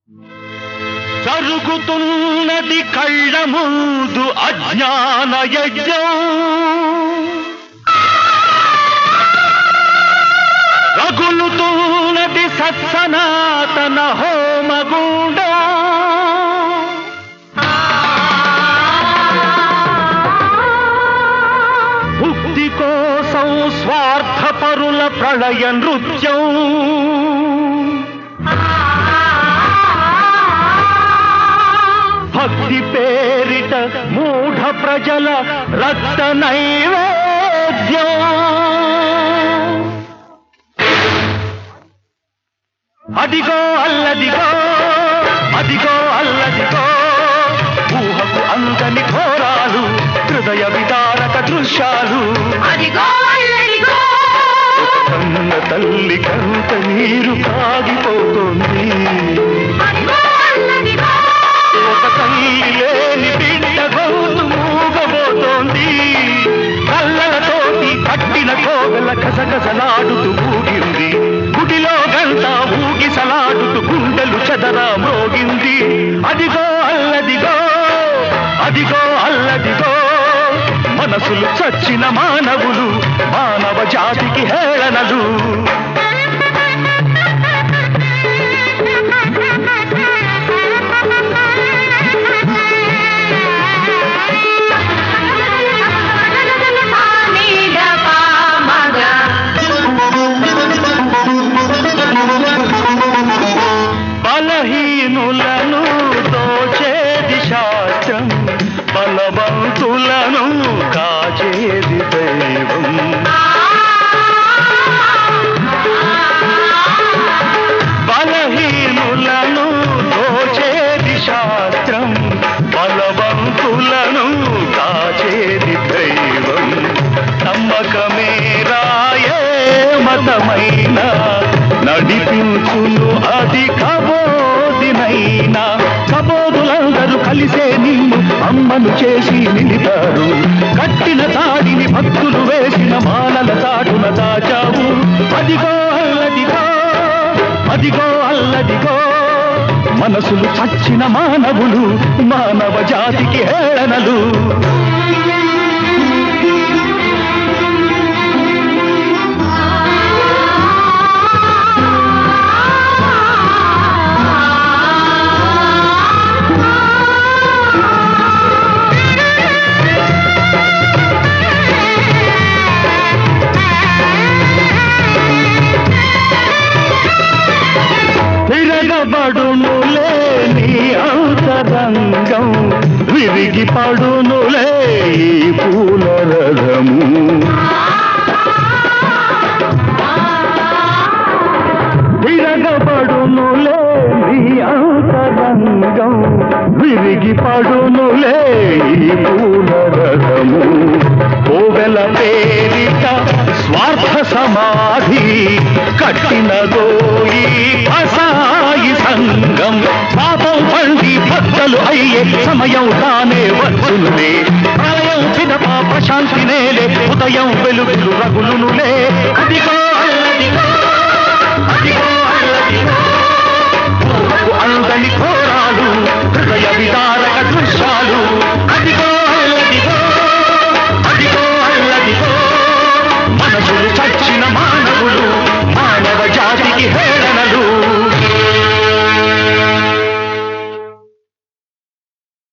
జరుగుతున్నది కళ్ళ ముందు అజ్ఞాన యజ్ఞం రగులుతున్నది సత్సనాతన హోమగుండం భుక్తి కోసం స్వార్థపరుల ప్రళయ నృత్యం భక్తి పేరిట మూఢ ప్రజల రక్త నైవేద్యం అదిగో అల్లదిగో అదిగో అల్లదిగో ఊహకు అందని ఘోరాలు హృదయ విదారక దృశ్యాలు అదిగో అల్లదిగో కన్న తల్లి కంత నీరు కాగిపోతుంది అదిగో అల్లదిగో ఒక తల్లి లేని బిడ్డ గొంతు మూగబోతోంది కళ్ళలతోటి కట్టిన కోగల కసకసలాడుతూ ఊగింది గుడిలో గంట ఊగిసలాడుతూ గుండెలు చెదరా మ్రోగింది అదిగో అల్లదిగో అదిగో అల్లదిగో మనసులు చచ్చిన మానవులు మానవ జాతికి హేళనలు బలహీనులను దోచేది శాస్త్రం బలవంతులను కాచేది దైవం బలహీనులను దోచేది శాస్త్రం బలవంతులను కాచేది దైవం నమ్మకమే రాయే మతమైన నడిపించును అది కబోదినైనా కబోదులందరూ కలిసే నిన్ను అమ్మను చేసి నిలిపారు కట్టిన తాడిని భక్తులు వేసిన మాలల చాటున దాచావు అదిగో అల్లదిగో అదిగో అల్లదిగో మనసులు చచ్చిన మానవులు మానవ జాతికి హేళనలు తిరగబడునులే నీ అంతరంగం విరిగి పడునులే ఈ పూల రథము తిరగబడునులే నీ అంతరంగం విరిగి పడునులే ఈ పూల రథము కోవెల పేరిట స్వార్థ సమాధి కట్టినదో ఈ అసాయి సంఘం పాపం పండి భక్తలు అయ్యే సమయం తానే వచ్చునులే ప్రళయం పిదప ప్రశాంతి నేలే ఉదయం వెలుగులు రగులునులే అదిగో అల్లదిగో